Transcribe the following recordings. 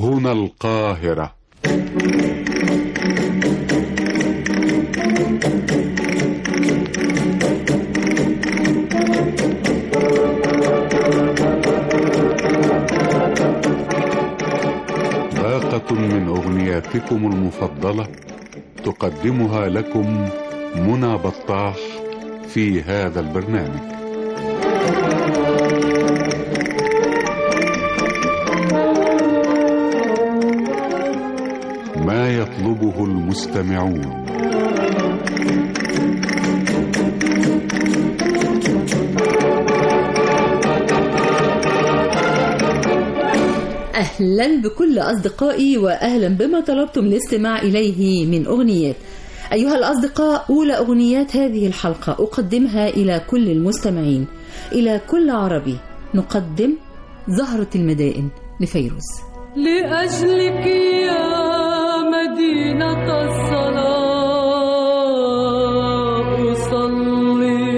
هنا القاهرة باقة من أغنياتكم المفضلة تقدمها لكم منى بطاح في هذا البرنامج ما يطلبه المستمعون أهلا بكل أصدقائي وأهلا بما طلبتم الاستماع إليه من أغنيات أيها الأصدقاء أولى أغنيات هذه الحلقة أقدمها إلى كل المستمعين إلى كل عربي نقدم زهرة المدائن لفيروز لأجلك يا مدينة الصلاة أصلي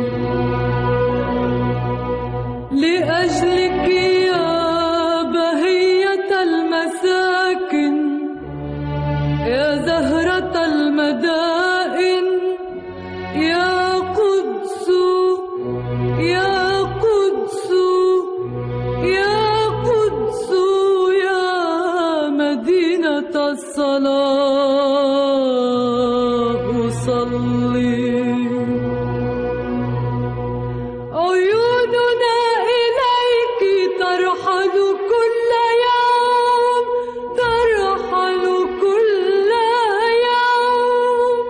لأجلك يا بهية المساكن يا زهرة المدائن يا قدس يا قدس يا قدس يا مدينة الصلاة أصلي عيوننا إليك ترحل كل يوم ترحل كل يوم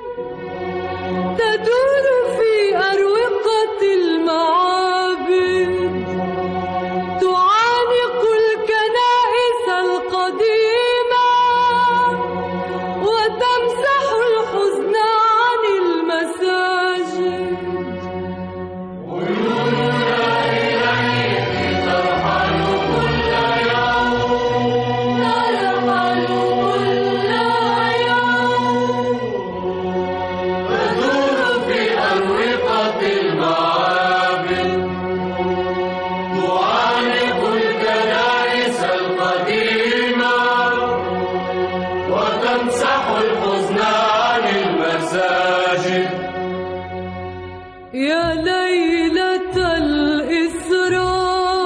تدور في أروقة المعابد تعانق الكنائس القديمة وتمسح الحزن عن المساجد ترحل كل يوم تدور في أروقة المعابد تعانق الكنائس القديمة وتمسح الحزن عن المساجد يا ليلة الإسراء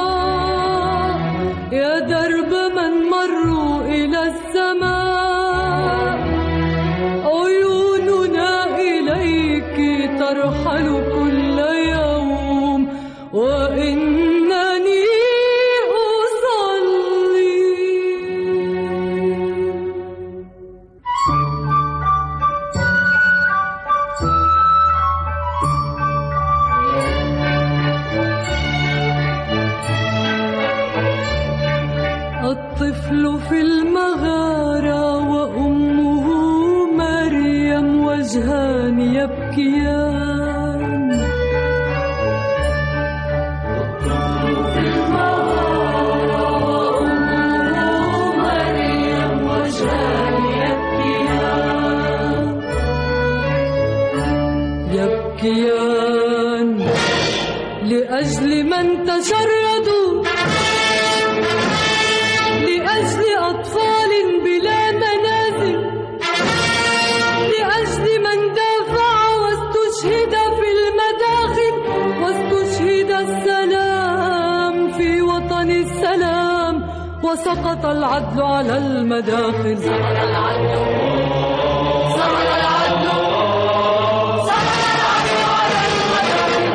يا درب من مروا إلى السماء عيوننا إليك ترحل كل يوم وإنني أصلي الطفل في المغارة وأمه مريم وجهان يبكيان الطفل في المغارة وأمه مريم وجهان يبكيان يبكيان لأجل من تشردوا لأجل أطفال بلا منازل لأجل من دافع واستشهد في المداخل واستشهد السلام في وطن السلام وسقط العدل على المداخل سقط العدل سقط العدل سقط العدل على المداخل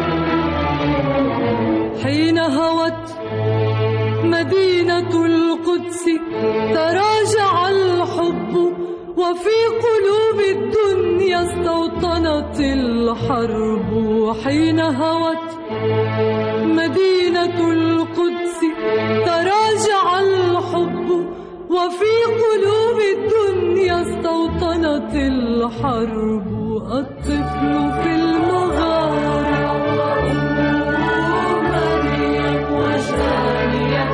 حين هوت مدينة القدس تراجع الحب وفي قلوب الدنيا استوطنت الحرب حين هوت مدينة القدس تراجع الحب وفي قلوب الدنيا استوطنت الحرب الطفل في المغارة مريم وجهان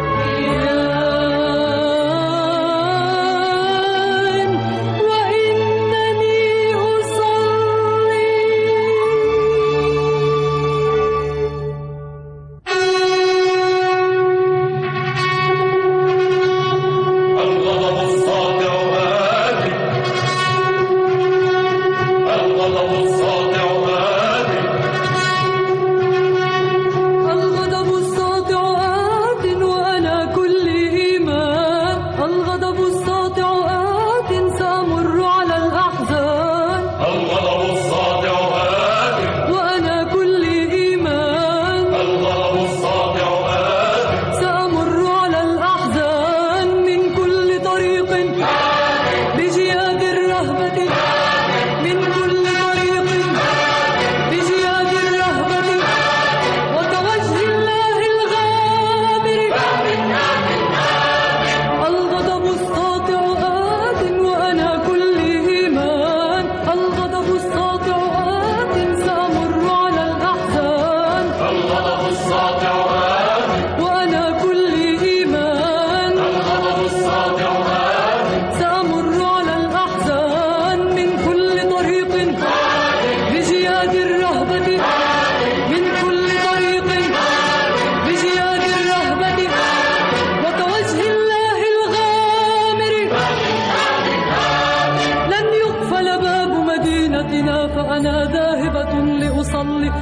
يبكيان وإنني أصلي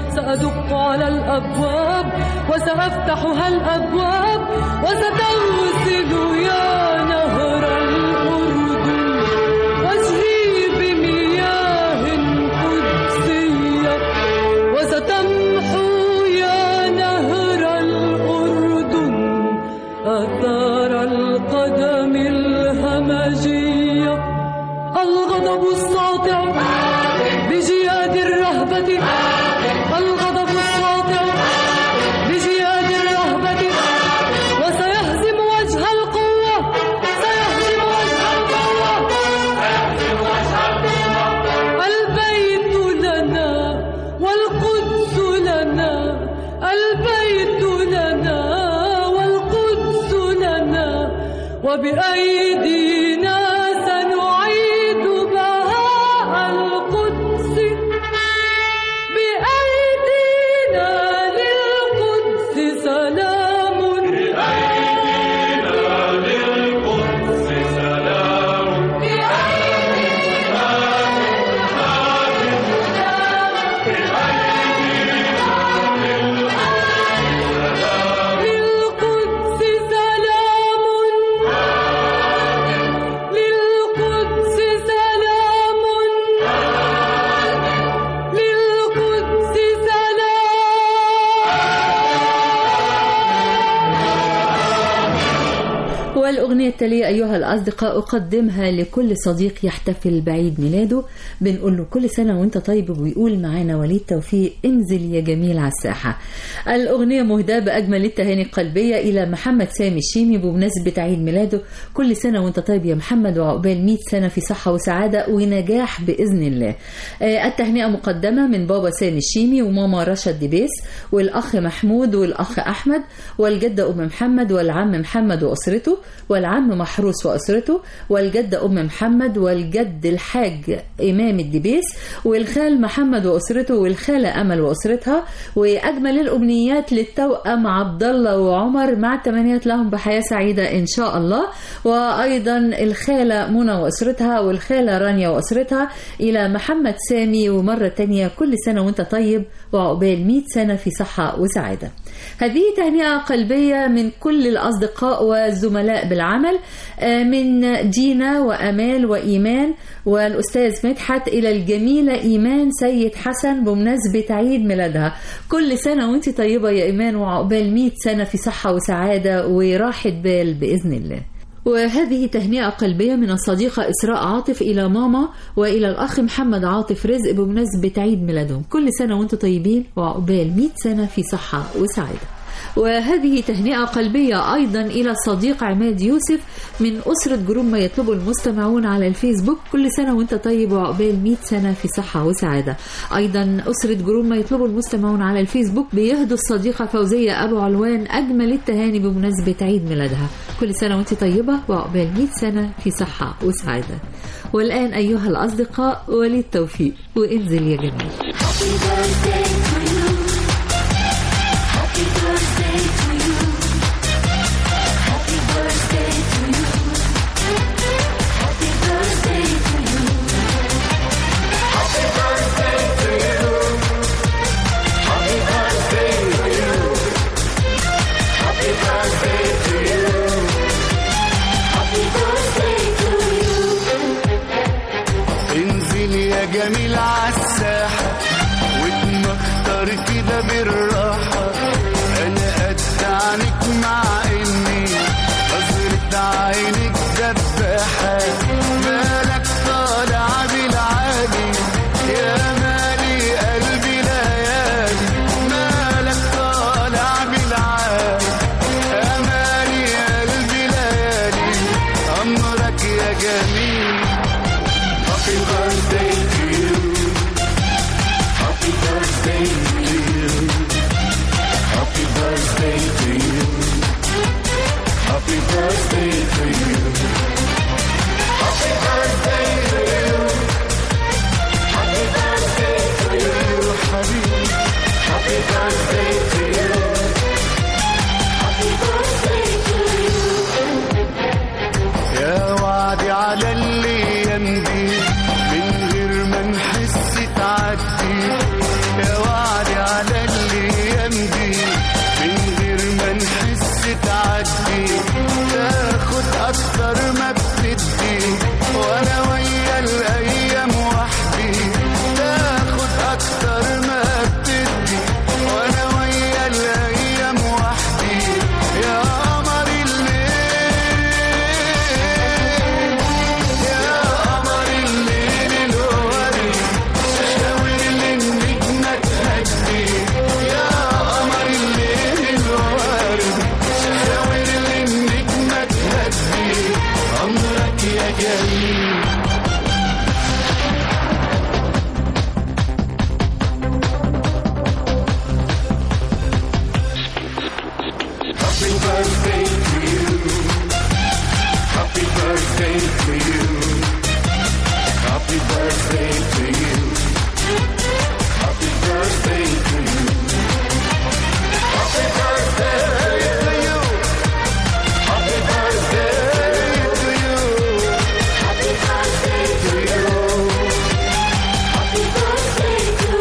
سأدق على الأبواب وسأفتحها الأبواب وستغسل يا نهر الأردن وجهي بمياه قدسية وستمحو يا نهر الأردن آثار القدم الهمجية الغضب الساطع بجياد الرهبة الغضب الساطع بجياد الرهبة وسيهزم وجه القوة سيهزم وجه القوة البيت لنا والقدس لنا البيت لنا والقدس لنا وبأيدينا سنعيد بهاء القدس بأيدينا للقدس سلام للقدس سلام للقدس سلام للقدس والأغنية التالية أيها الأصدقاء أقدمها لكل صديق يحتفل بعيد ميلاده بنقول له كل سنة وأنت طيب وبيقول معانا وليد توفيق انزل يا جميل على الساحة الأغنية مهداة بأجمل التهاني القلبية إلى محمد سامي الشيمي بمناسبة عيد ميلاده كل سنة وأنت طيب يا محمد وعقبال 100 سنة في صحة وسعادة ونجاح بإذن الله آه، التهنئة مقدمة من بابا سامي الشيمي وماما رشا دبيس والأخ محمود والأخ أحمد والجدة أم محمد والعم محمد وأسرته والعم محروس وأسرته والجدة أم محمد والجد الحاج إمام الدبيس والخال محمد وأسرته والخالة أمل وأسرتها وأجمل الأمنيات للتوأم عبد الله وعمر مع التمنيات لهم بحياة سعيدة إن شاء الله وأيضا الخالة منى وأسرتها والخالة رانيا وأسرتها إلى محمد سامي ومرة تانية كل سنة وأنت طيب وعقبال 100 سنة في صحة وسعادة هذه تهنئة قلبية من كل الأصدقاء والزملاء بالعمل آه، من دينا وأمال وإيمان والأستاذ مدحت إلى الجميلة إيمان سيد حسن بمناسبة عيد ميلادها كل سنة وانت طيبة يا إيمان وعقبال 100 سنة في صحة وسعادة وراحة بال بإذن الله وهذه تهنئة قلبية من الصديقة إسراء عاطف إلى ماما وإلى الأخ محمد عاطف رزق بمناسبة عيد ميلادهم كل سنة وانتم طيبين وعقبال 100 سنة في صحة وسعادة وهذه تهنئة قلبية أيضا إلى الصديق عماد يوسف من أسرة جروب ما يطلبه المستمعون على الفيسبوك كل سنة وانت طيب وعقبال 100 سنة في صحة وسعادة أيضا أسرة جروب ما يطلبه المستمعون على الفيسبوك بيهدوا الصديقة فوزية أبو علوان أجمل التهاني بمناسبة عيد ميلادها كل سنة وانت طيبة وعقبال 100 سنة في صحة وسعادة والآن أيها الأصدقاء وليد توفيق وانزل يا جميل انزل يا جميل عالساحة واتمخطر كده بالراحة انا قد عنك مع اني نظرة عينك دباحة مالك طالع بالعالي يا مالي قلبي ليالي مالك طالع بالعالي يا مالي قلبي ليالي امرك يا جميل Happy birthday to you. Happy birthday to you. Happy birthday to you. Happy birthday to you. Happy birthday to you. Happy birthday to you, حبيبي. Happy birthday to you. Happy birthday to you. يا وعدي على جميل Happy birthday to you. Happy birthday to you. Happy birthday to you. Happy birthday to you. Happy birthday to you. Happy birthday to you. Happy birthday to you. Happy birthday to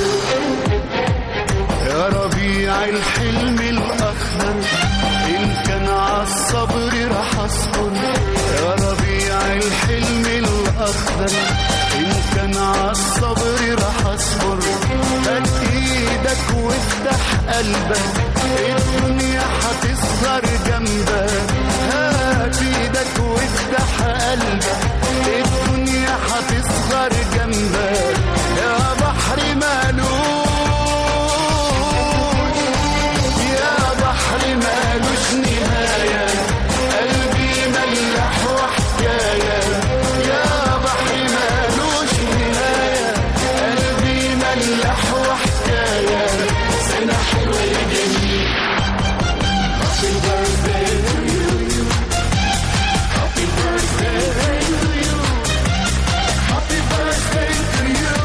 you. يا ربيع الحلم الأخضر إن كان عالصبر رح أصبر يا ربيع الحلم الأخضر إن كان عالصبر رح أصبر هات إيدك وافتح قلبك الدنيا هتصغر جنبك هات إيدك وافتح قلبك الدنيا هتصغر جنبك يا بحر مالوش يا بحر مالوش نهاية قلبي ملح وحكاية يا بحر مالوش نهاية قلبي ملح وحكاية سنة حلوة يا جميل Happy birthday to you Happy birthday to you Happy birthday to you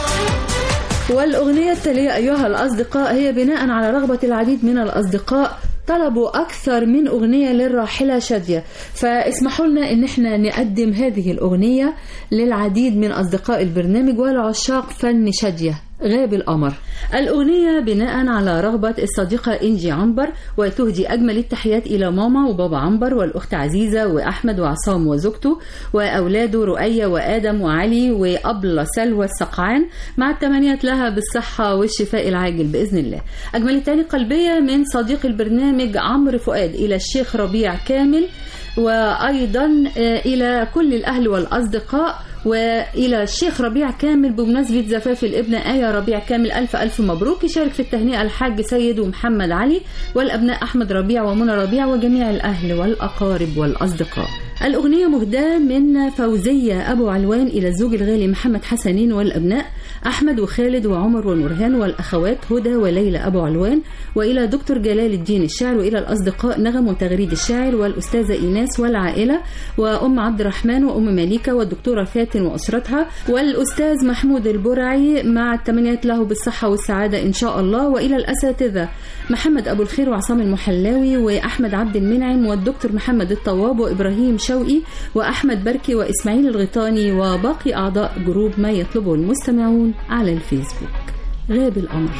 والأغنية التالية أيها الأصدقاء هي بناء على رغبة العديد من الأصدقاء طلبوا أكثر من أغنية للراحلة شادية فاسمحوا لنا إن احنا نقدم هذه الأغنية للعديد من أصدقاء البرنامج والعشاق فن شادية غاب القمر الأغنية بناء على رغبة الصديقة إنجي عنبر وتهدي أجمل التحيات إلى ماما وبابا عنبر والأخت عزيزة وأحمد وعصام وزوجته وأولاده رؤية وآدم وعلي وأبلة سلوى السقعان مع التمنيات لها بالصحة والشفاء العاجل بإذن الله أجمل التاني قلبية من صديق البرنامج عمرو فؤاد إلى الشيخ ربيع كامل وأيضا آه، إلى كل الأهل والأصدقاء وإلى الشيخ ربيع كامل بمناسبة زفاف الابنة آية ربيع كامل ألف ألف مبروك يشارك في التهنئة الحاج سيد ومحمد علي والأبناء أحمد ربيع ومنى ربيع وجميع الأهل والأقارب والأصدقاء الأغنية مهداة من فوزية أبو علوان إلى الزوج الغالي محمد حسنين والأبناء أحمد وخالد وعمر ونورهان والأخوات هدى وليلى أبو علوان وإلى دكتور جلال الدين الشاعر وإلى الأصدقاء نغم وتغريد الشاعر والأستاذة إيناس والعائلة وأم عبد الرحمن وأم مليكة والدكتورة فاتن وأسرتها والأستاذ محمود البرعي مع التمنيات له بالصحة والسعادة إن شاء الله وإلى الأساتذة محمد أبو الخير وعصام المحلاوي وأحمد عبد المنعم والدكتور محمد الطواب وإبراهيم شوقي وأحمد بركي وإسماعيل الغيطاني وباقي أعضاء جروب ما يطلبه المستمعون على الفيسبوك غاب القمر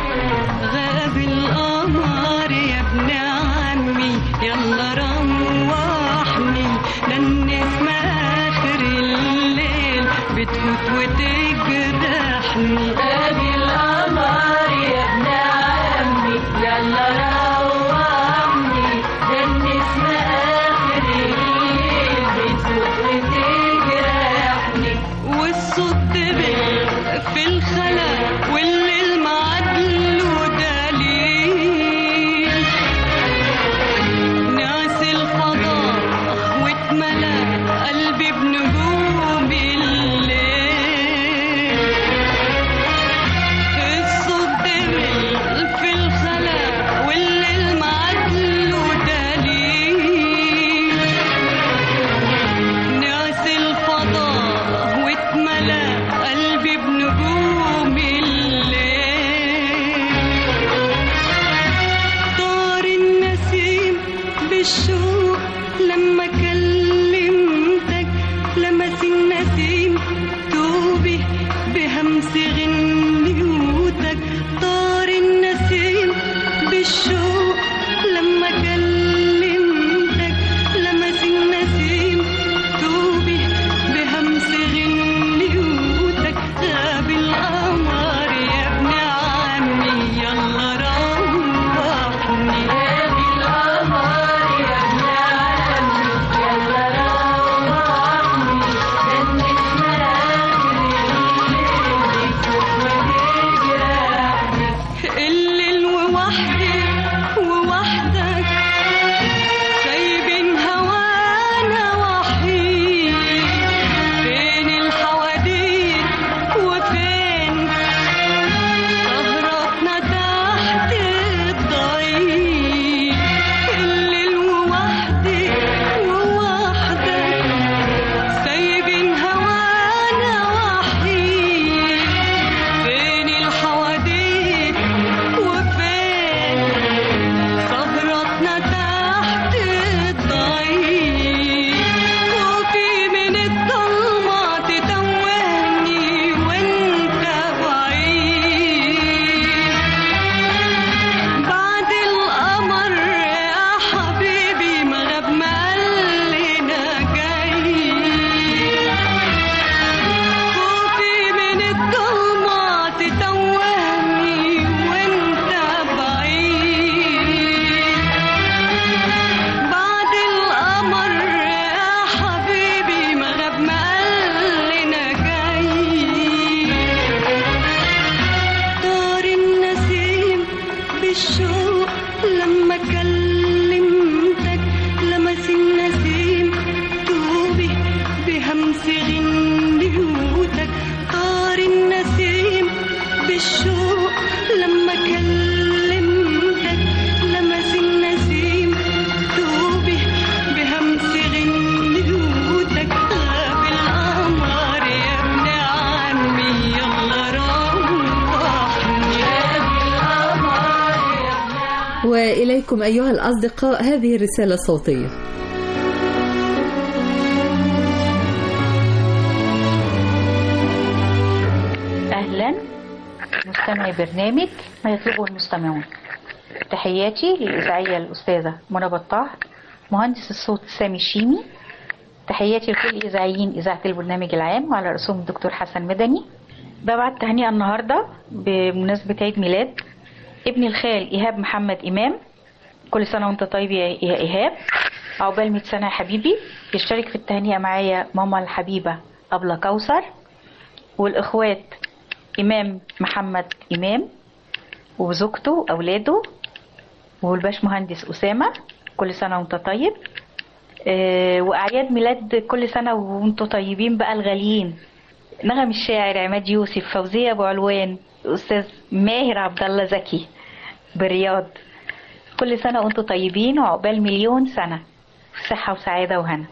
غاب القمر يا ابن عمي يلا روحني لان اسمع اخر الليل بتفوت وتجرحني غاب القمر يا ابن عمي يلا روحني لان اسمع اخر الليل بتفوت وتجرحني والصوت دبل في الخلا والليل معدله دليل ناس الفضاء واتملى قلبي بنجوم الليل الصوت دبل في الخلا والليل معدله دليل ناس الفضاء واتملى قلبي بنجوم الليل طار النسيم بالشوق لما كلمتك لمس النسيم وإليكم أيها الأصدقاء هذه الرسالة الصوتية أهلا مستمعي برنامج ما يطلبه المستمعون تحياتي للإذاعية الأستاذة منى بطاح مهندس الصوت سامي الشيمي تحياتي لكل الإذاعيين إذاعة البرنامج العام وعلى رأسهم الدكتور حسن مدني ببعت تهنئة النهاردة بمناسبة عيد ميلاد ابن الخال إيهاب محمد إمام كل سنة وانت طيب يا يا إيهاب عقبال 100 سنة يا حبيبي يشترك في التهنئة معايا ماما الحبيبة أبلة كوثر والإخوات إمام محمد إمام وزوجته وأولاده والباش مهندس أسامة كل سنة وانت طيب آه، وأعياد ميلاد كل سنة وانتوا طيبين بقى الغاليين نغم الشاعر عماد يوسف فوزية أبو علوان أستاذ ماهر عبد الله زكي بالرياض كل سنة وانتوا طيبين وعقبال مليون سنة في صحة وسعادة وهنا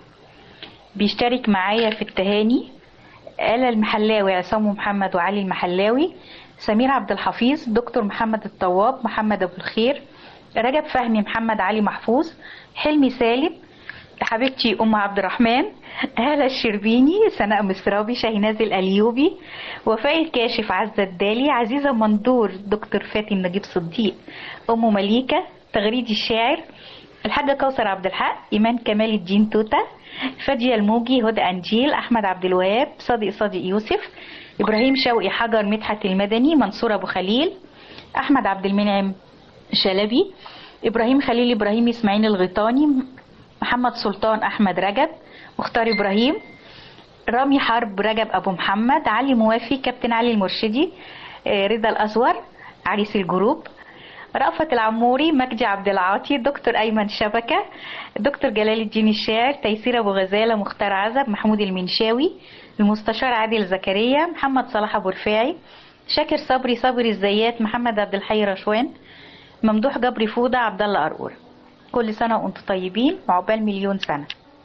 بيشترك معايا في التهاني آلا المحلاوي عصام محمد وعلي المحلاوي سمير عبد الحفيظ دكتور محمد الطواب محمد أبو الخير رجب فهمي محمد علي محفوظ حلمي سالم حبيبتي أم عبد الرحمن هالة الشربيني سناء مصرابي شاهناز الأليوبي وفاء الكاشف عزة الدالي عزيزة مندور دكتور فاتن نجيب صديق أم مليكة تغريدي الشاعر الحاجة كوثر عبد الحق إيمان كمال الدين توتا فادية الموجي هدى أنجيل أحمد عبد الوهاب صادق صادق يوسف إبراهيم شوقي حجر مدحت المدني منصور أبو خليل أحمد عبد المنعم شلبي إبراهيم خليل إبراهيم إسماعيل الغيطاني محمد سلطان أحمد رجب مختار إبراهيم رامي حرب رجب أبو محمد علي موافي كابتن علي المرشدي آه، رضا الأزور عريس الجروب رأفت العموري مجدي عبد العاطي دكتور أيمن شبكة دكتور جلال الدين الشاعر تيسير أبو غزالة مختار عزب محمود المنشاوي المستشار عادل زكريا محمد صلاح أبو رفاعي شاكر صبري صبري الزيات محمد عبد الحي رشوان ممدوح جبري فوضى عبد الله قرقور كل سنة وانتم طيبين وعقبال مليون سنة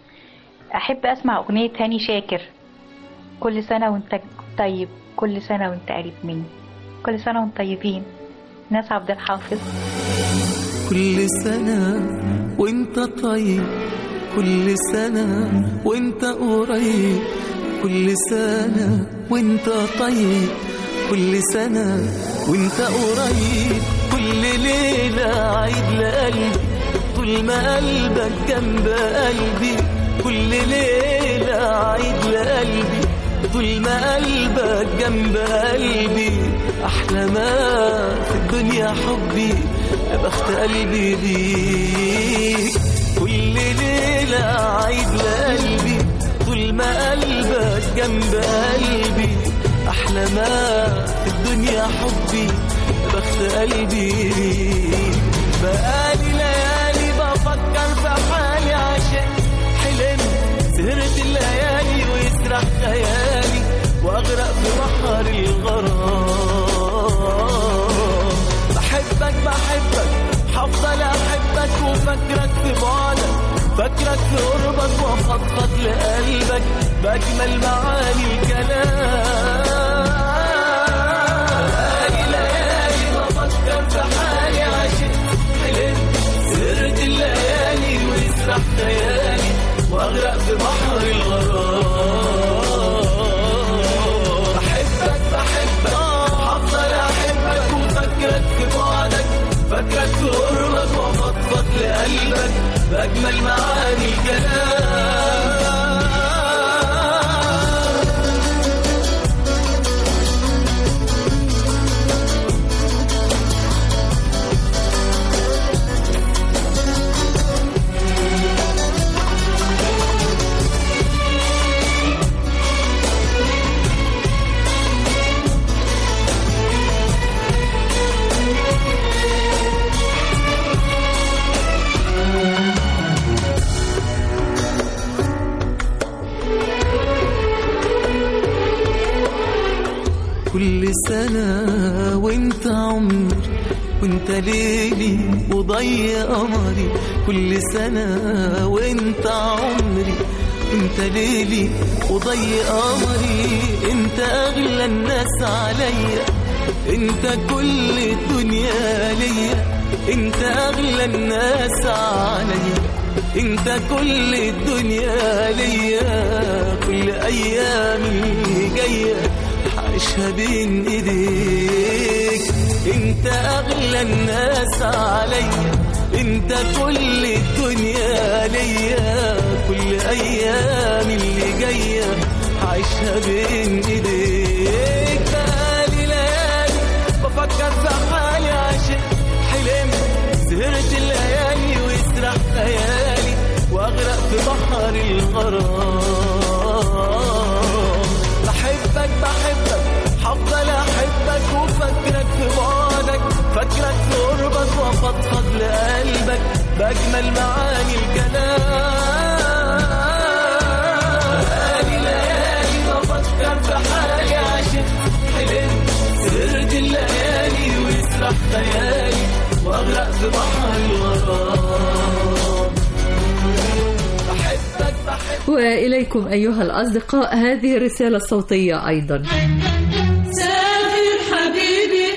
أحب أسمع أغنية هاني شاكر كل سنة وانت طيب كل سنة وانت قريب مني كل سنة وانتم طيبين ناس عبد الحافظ كل سنة وانت طيب كل سنة وانت قريب كل سنة وانت طيب كل سنة وانت قريب كل ليلة عيد لقلبي طول ما قلبك جنب قلبي كل ليلة عيد لقلبي طول ما قلبك جنب قلبي أحلى ما في الدنيا حبي يا بخت قلبي ليك كل ليلة عيد لقلبي طول ما قلبك جنب قلبي أحلى ما في الدنيا حبي يا بخت قلبي ليك بقالي ليالي بفكر في حالي عشان حلمت سهرت الليالي ويسرح خيالي واغرق في بحر الغرام بحبك بحبك هفضل احبك وفكرك في بعدك فكرك في قربك وافضفض لقلبك باجمل معاني الكلام بقالي ليالي بفكر في حالي عشان حلمت سهرت الليالي ويسرح خيالي واغرق في بحر الغرام بحبك بحبك هفضل احبك وفكرك في بعدك فكرك في قربك وافضفض لقلبك باجمل معاني الكلام كل سنة وانت عمري وانت ليلي وضي قمري كل سنة وانت عمري انت ليلي وضي قمري انت اغلى الناس عليا انت كل الدنيا ليا انت اغلى الناس عليا انت كل الدنيا ليا كل ايامي جايه عايشها بين ايديك انت اغلى الناس عليا انت كل الدنيا ليا كل ايامي اللي جايه عايشها بين ايديك بقالي ليالي بفكر في حالي عشان حلمت سهرت الليالي واسرح خيالي واغرق في بحر الغرام بحبك بحبك هفضل احبك وفكرك في بعدك فكرك في قربك وافضفض لقلبك باجمل معاني الكلام بقالي ليالي بفكر في حالي عشان حلمت سهرت الليالي ويسرح خيالي واغرق في بحر الغرام بحبك بحبك وإليكم أيها الأصدقاء هذه الرسالة الصوتية أيضا سافر حبيبي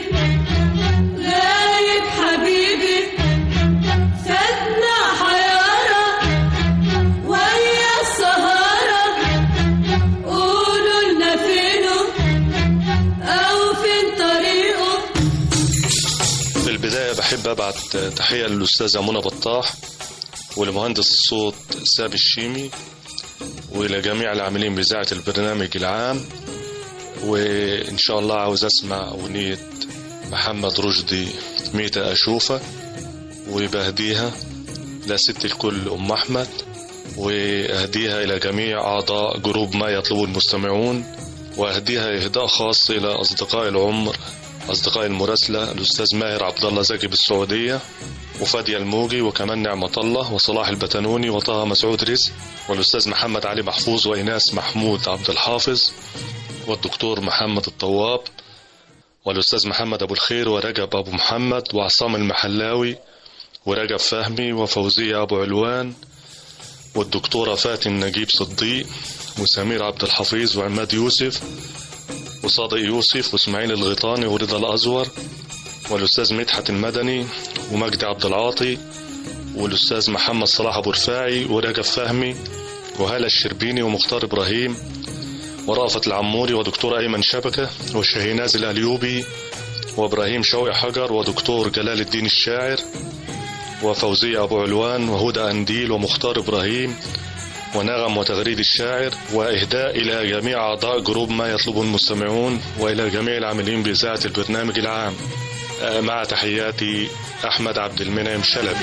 غايب حبيبي فاتنا حيارة ويا السهارة قولوا لنا فينه أو فين طريقه في البداية بحب أبعت تحية للأستاذة منى بطاح ولمهندس الصوت سامي الشيمي وإلى جميع العاملين بإذاعة البرنامج العام وإن شاء الله عاوز أسمع أغنية محمد رشدي ميتة أشوفة وبهديها لست الكل أم أحمد وأهديها إلى جميع أعضاء جروب ما يطلبه المستمعون وأهديها إهداء خاص إلى أصدقاء العمر أصدقاء المراسلة الأستاذ ماهر عبد الله زكي بالسعودية وفادية الموجي وكمان نعمة الله وصلاح البتنوني وطه مسعود رزق والأستاذ محمد علي محفوظ وإناس محمود عبد الحافظ والدكتور محمد الطواب والأستاذ محمد أبو الخير ورجب أبو محمد وعصام المحلاوي ورجب فهمي وفوزية أبو علوان والدكتورة فاتن نجيب صديق وسمير عبد الحفيظ وعماد يوسف وصادق يوسف واسماعيل الغيطاني ورضا الأزور والأستاذ مدحت المدني ومجدي عبد العاطي والأستاذ محمد صلاح أبو رفاعي ورجب فهمي وهالة الشربيني ومختار إبراهيم ورأفت العموري ودكتور أيمن شبكة والشهيناز الأليوبي وإبراهيم شوقي حجر ودكتور جلال الدين الشاعر وفوزية أبو علوان وهدى أنديل ومختار إبراهيم ونغم وتغريد الشاعر وإهداء إلى جميع أعضاء جروب ما يطلبه المستمعون وإلى جميع العاملين بإذاعة البرنامج العام آه، مع تحياتي أحمد عبد المنعم شلبي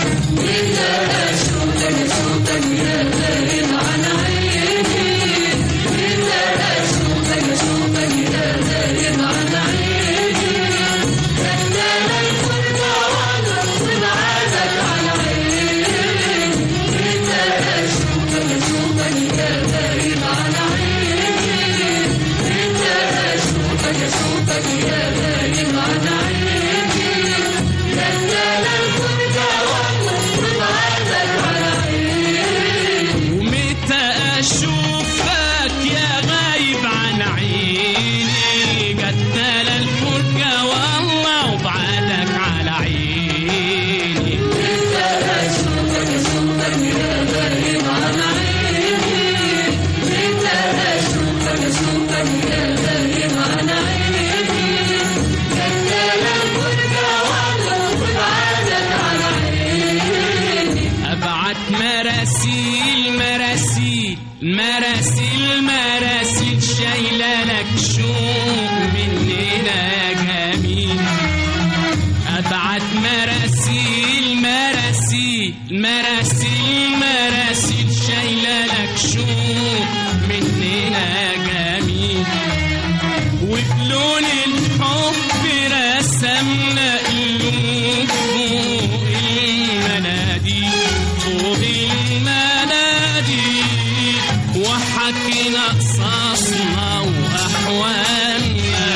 ومتى اشوفك يا غايب عن عيني قتل الفرقة والله وبعدك على عيني ابعت مراسيل مراسيل مراسيل مراسيل شايله لك شوق مننا يا جميل ابعت مراسيل مراسيل مراسيل مراسيل شايله لك شوق مننا يا جميل وبلون الحب رسمنا قلوب فوق المناديل فوق المناديل وحكينا قصصنا وأحوالنا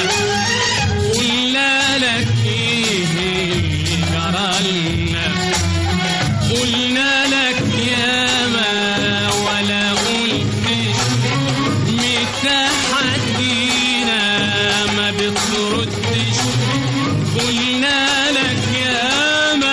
قلنا لك إيه اللي جرالنا قلنا لك يا ما ولا قلتش متى حدينا ما بتردش قلنا لك يا ما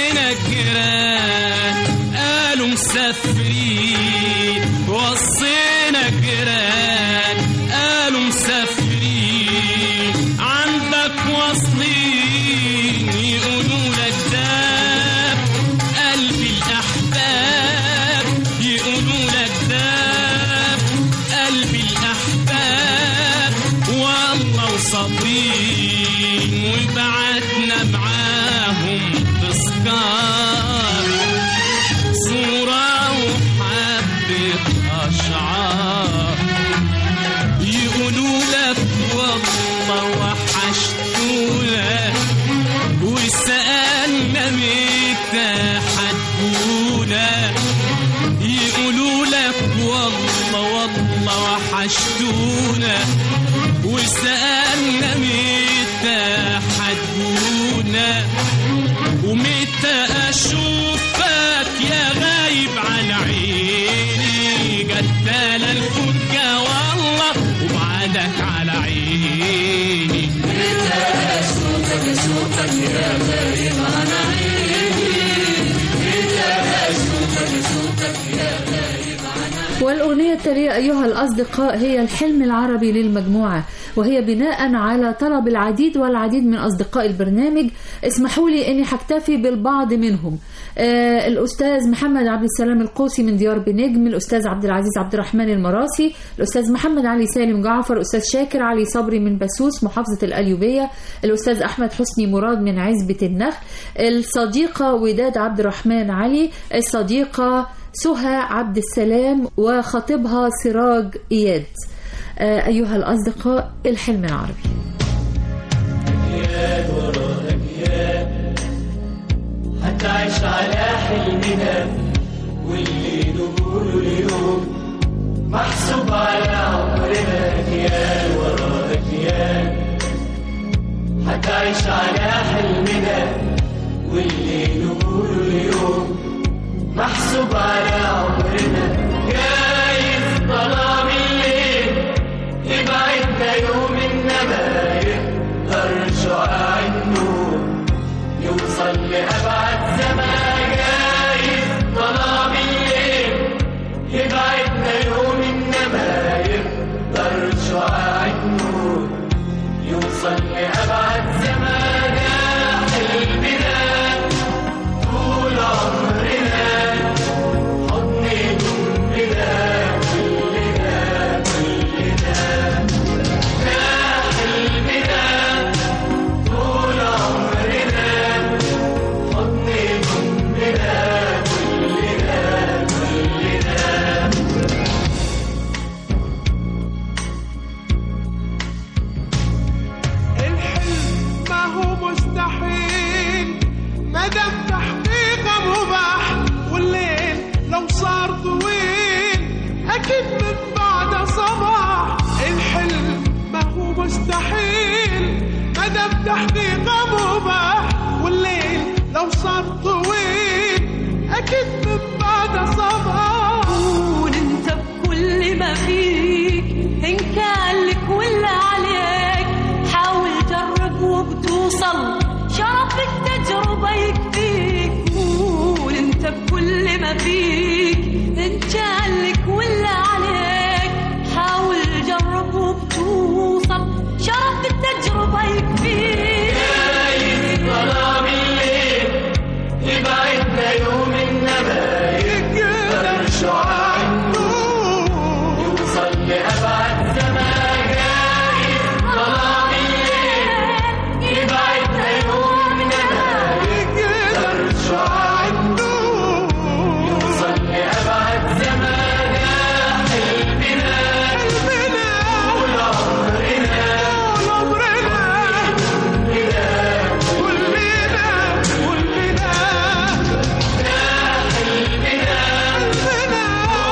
وصينا الجيران قالوا مسافرين وصينا الجيران قالوا مسافرين عندك واصلين يقولوا لك داب قلبي الأحباب يقولوا لك داب قلبي الأحباب والله وصابرين وبعتنا معاهم تذكار صورة وحبة أشعار يقولوا لك والله وحشتونا وسألنا متى حتكونا يقولوا لك والله والله وحشتونا وسألنا متى حتكونا ومتى أشوفك يا غايب عن عيني قتال الفرقة والله وبعدك على عيني والأغنية التالية أيها الأصدقاء هي الحلم العربي للمجموعة وهي بناء على طلب العديد والعديد من أصدقاء البرنامج اسمحوا لي أني حكتفي بالبعض منهم آه الأستاذ محمد عبد السلام القوسي من ديار بنجم الأستاذ عبد العزيز عبد الرحمن المراسي الأستاذ محمد علي سالم جعفر الأستاذ شاكر علي صبري من بسوس محافظة القليوبية الأستاذ أحمد حسني مراد من عزبة النخل الصديقة وداد عبد الرحمن علي الصديقة سهى عبد السلام وخطيبها سراج إياد آه، أيها الأصدقاء الحلم العربي هتعيش على حلمنا واللي نقوله اليوم محسوب على عمرنا اجيال ورا اجيال هتعيش على حلمنا واللي نقوله اليوم محسوب على عمرنا جايز ظلام الليل يبعدنا يوم انما يقدر شعاع النور يوصل لأبعد زمان جايز ظلام الليل يبعدنا يوم إنما يقدر شعاع النور يوصل لأبعد زمان حلمنا طول عمرنا حضن ضمنا كلنا كلنا يا حلمنا طول عمرنا حضن ضمنا كلنا كلنا الحلم ما هو مستحيل ما دام تحقيقه مباح والليل لو صار طويل اكيد من بعد صباح الحلم ما هو مستحيل ما دام تحقيقه مباح والليل لو صار طويل اكيد من بعد صباح كون انت بكل ما فيك ان كان لك ولا عليك حاول جرب وبتوصل شرف التجربة يكفيك كون انت بكل ما فيك ان كان لك ولا عليك حاول جرب وبتوصل شرف التجربة يكفيك ظلام الليل يبعدنا يوم إنما يقدر شعاع النور يوصل لأبعد زمان جايز ظلام الليل يبعدنا يوم إنما يقدر شعاع النور يوصل لأبعد زمان حلمنا حلمنا طول عمرنا طول عمرنا كلنا كلنا حلمنا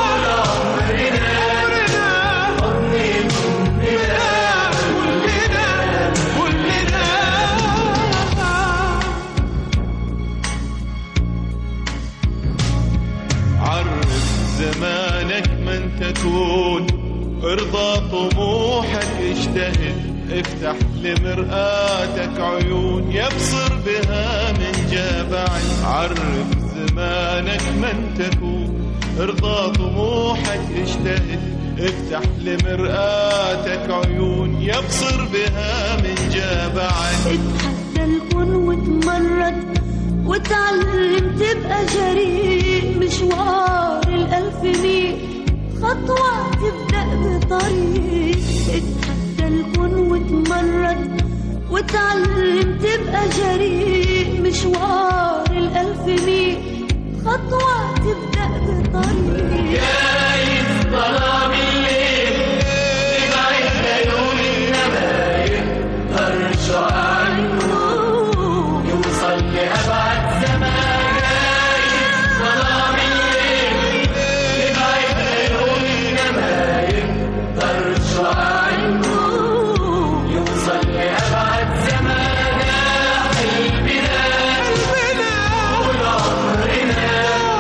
عرف زمانك من تكون ارضى طموحك اجتهد افتح لمرآتك عيون يبصر بها من جبع عرف زمانك من تكون ارضى طموحك اجتهد افتح لمرآتك عيون يبصر بها من جبع اتحدى الكون وتمرد وتعلم تبقى جريء مشوار الألف ميل خطوة تبدأ بطريق اتحدى الكون وتمرد وتعلم تبقى جريء مشوار الألف ميل خطوة تبدأ بطريق ظلام الليل تبعد عيون النبايل ترجع عنه يوصل لأبعد زمان ظلام الليل تبعد عيون النبايل ترجع عنه يوصل لأبعد زمان قلبنا طول عمرنا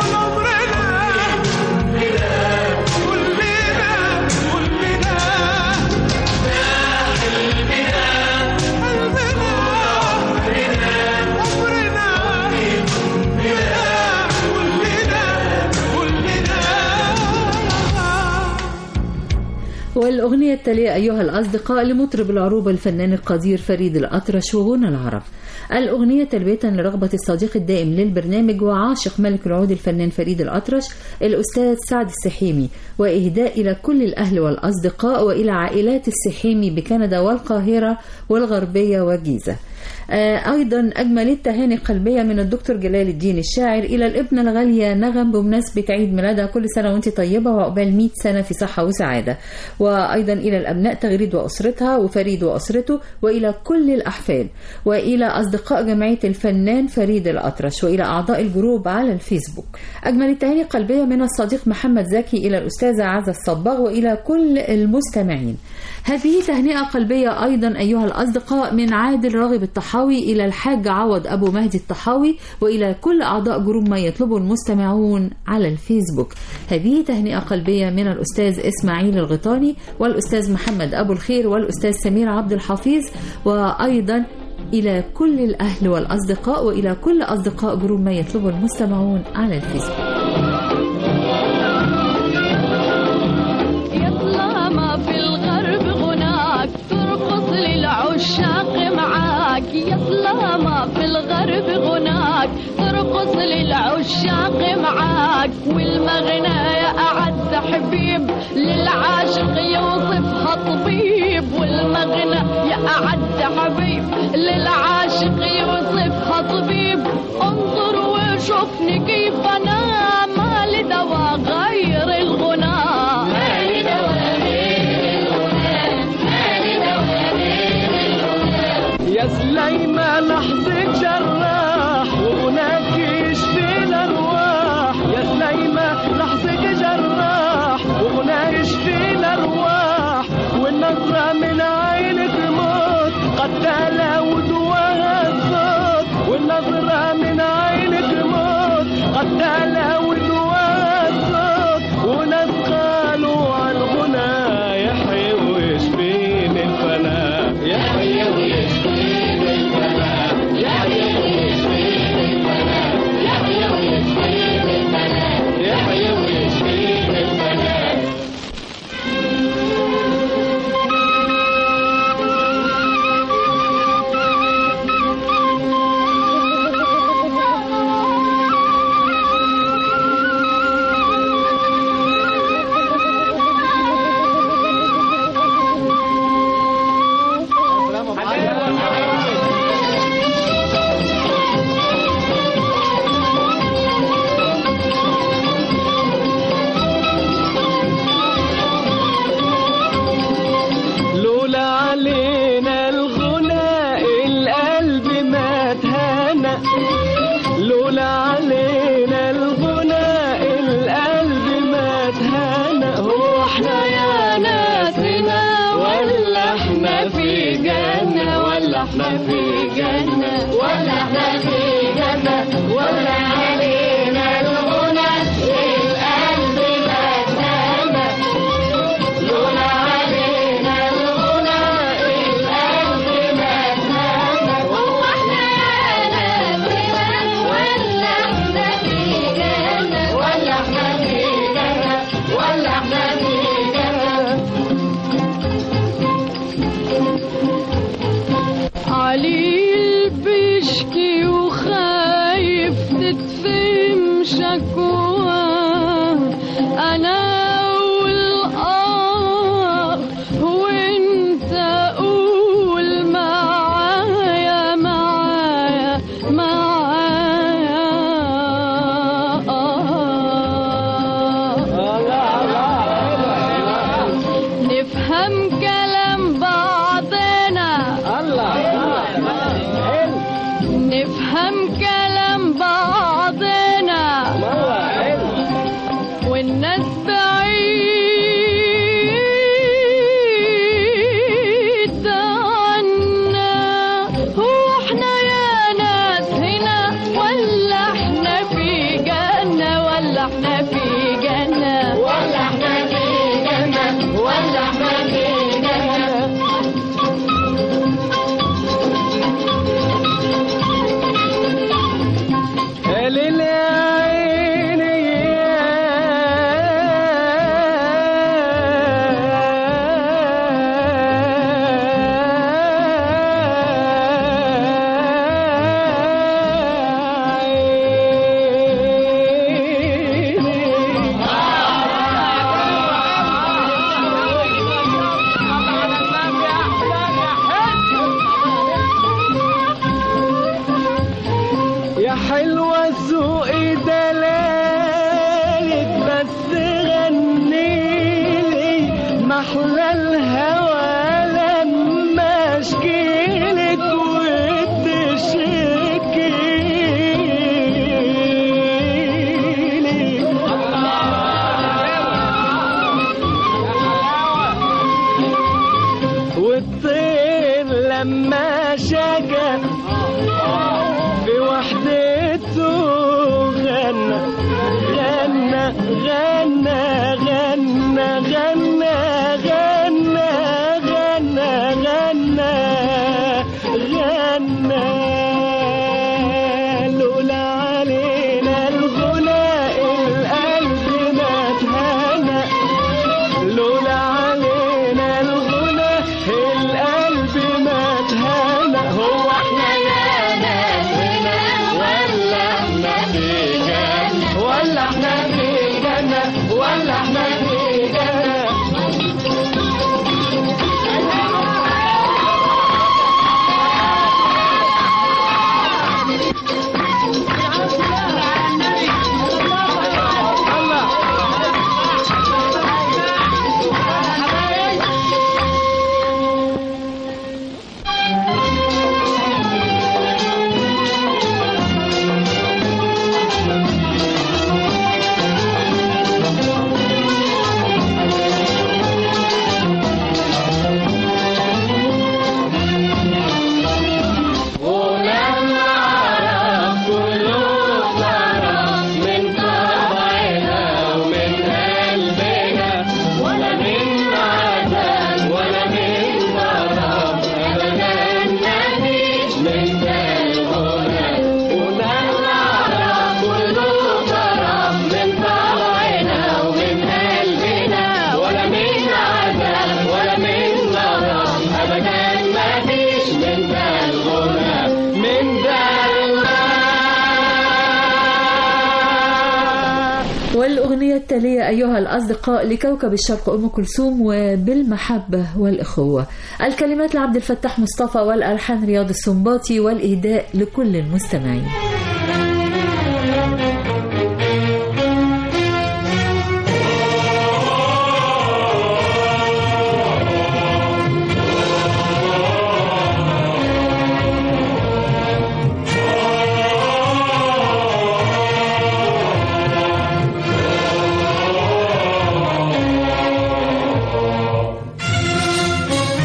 والأغنية التالية أيها الأصدقاء لمطرب العروبة الفنان القدير فريد الأطرش وغنى العرب الأغنية تلبية لرغبة الصديق الدائم للبرنامج وعاشق ملك العود الفنان فريد الأطرش الأستاذ سعد السحيمي وإهداء إلى كل الأهل والأصدقاء وإلى عائلات السحيمي بكندا والقاهرة والغربية والجيزة آه، أيضا أجمل التهاني قلبية من الدكتور جلال الدين الشاعر إلى الابنة الغالية نغم بمناسبة عيد ميلادها كل سنة وأنت طيبة وعقبال 100 سنة في صحة وسعادة وأيضا إلى الأبناء تغريد وأسرتها وفريد وأسرته وإلى كل الأحفاد وإلى أصدقاء جمعية الفنان فريد الأطرش وإلى أعضاء الجروب على الفيسبوك أجمل التهاني قلبية من الصديق محمد زكي إلى الأستاذة عزة الصباغ وإلى كل المستمعين هذه تهنئة قلبية أيضا أيها الأصدقاء من عادل راغب الطحاوي إلى الحاج عوض أبو مهدي الطحاوي وإلى كل أعضاء جروب ما يطلبه المستمعون على الفيسبوك هذه تهنئة قلبية من الأستاذ إسماعيل الغيطاني والأستاذ محمد أبو الخير والأستاذ سمير عبد الحفيظ وأيضا إلى كل الأهل والأصدقاء وإلى كل أصدقاء جروب ما يطلبه المستمعون على الفيسبوك يطلع ما في الغرب غناك ترقص للعشاق معاك يطلع ما في الغرب غناك ترقص للعشاق معاك والمغنى يا أعز حبيب للعاشق يوصفها طبيب والمغنى يا أعز حبيب للعاشق يوصفها طبيب انظر وشوفني كيف أنا ما لدوا غير الغنى ما لدوا غير الغنى ما لدوا غير الغنى يا سليمة لحظة جراح وهناك يشفي الأرواح يا سليمة لحظة جراح وهناك يشفي الأرواح والنظرة من عينك موت قتالة ودواها الصوت والنظرة من عينك موت قتالة وشكوى أنا والآه وانت قول معايا معايا معايا نفهم كلام بعضنا نفهم كلام بعضنا والناس بعيد عنا هو احنا يا ناس هنا ولا احنا في جنة ولا احنا في جنة ولا احنا في جنة ولا احنا في جنة ليل يا عيني يا حلوة الذوق دلالك بس غنيلي محلى الهوى لما اشكيلك وتشكيلي والطير لما شجى في وحدته غنى غنى غنى غنى غنى غنى غنى غنى غنى لولا علينا الغناء القلب ما تهنى لولا علينا الغنى القلب ما تهنى هو احنا يا ناس هنا ولا احنا في جنة ولا احنا في جنة ولا احنا في جنة والأغنية التالية أيها الأصدقاء لكوكب الشرق أم كلثوم وبالمحبة والإخوة الكلمات لعبد الفتاح مصطفى والألحان رياض السنباطي والإهداء لكل المستمعين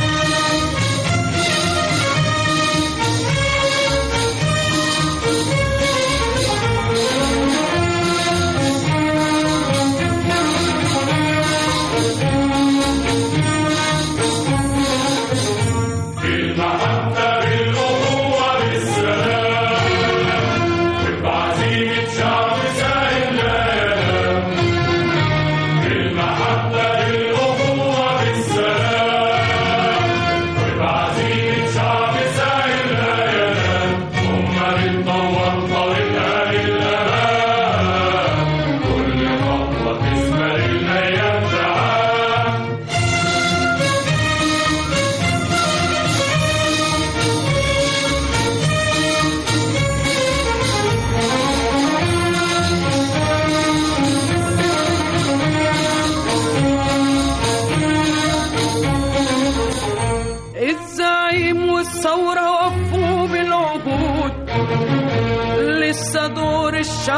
Thank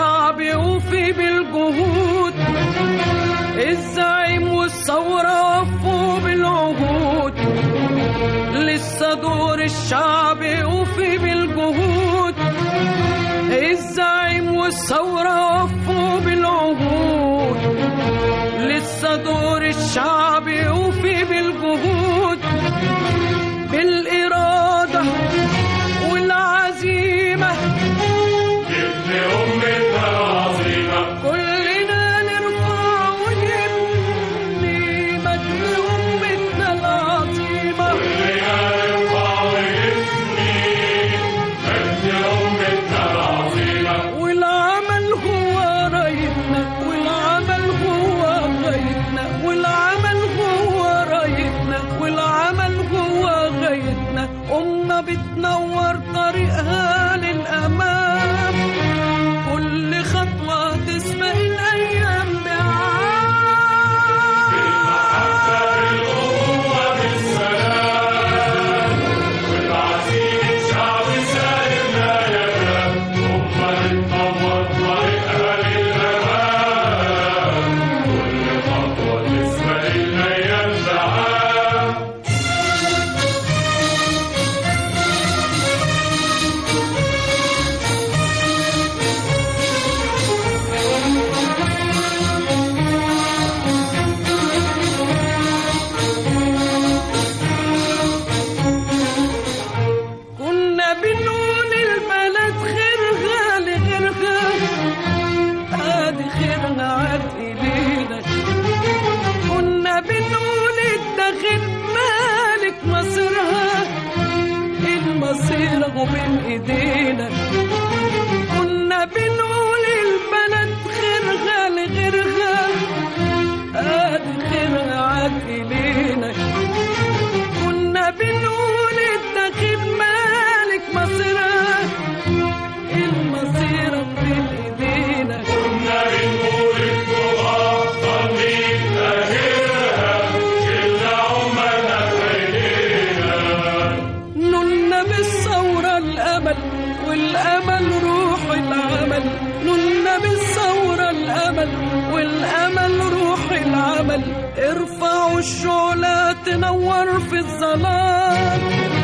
الشعب يوفي بالجهود الزعيم والثورة وفوا بالعهود لسه دور الشعب يوفي بالجهود الزعيم والثورة وفوا بالعهود لسه دور الشعب يوفي بالجهود بالإرادة والعزيمة ابن أمتنا العظيمة كلنا نرفع ونبني مجد أمتنا العظيمة كلنا نرفع ونبني مجد أمتنا العظيمة والعمل هو رايتنا والعمل هو غايتنا والعمل هو رايتنا والعمل هو غايتنا أمة بتنور طريقها للأمام كل خطوة تسبق الأيام كنا بنقول البلد خيرها لغيرها ادي خيرنا عاد ايدينا كنا بنقول الداخل مالك مصيرها المصير هو بين ايدينا كنا بنقول البلد خيرها لغيرها ادي خيرها عاد ايدينا كنا بنقول الداخل مالك مصيرها المصير بين ايدينا كنا بنقول التراب ضمير أهلها شلنا أمنا بإيدينا نلنا بالثورة الأمل والأمل روح العمل نلنا بالثورة الأمل والأمل روح العمل ارفعوا الشعلة تنور في الظلام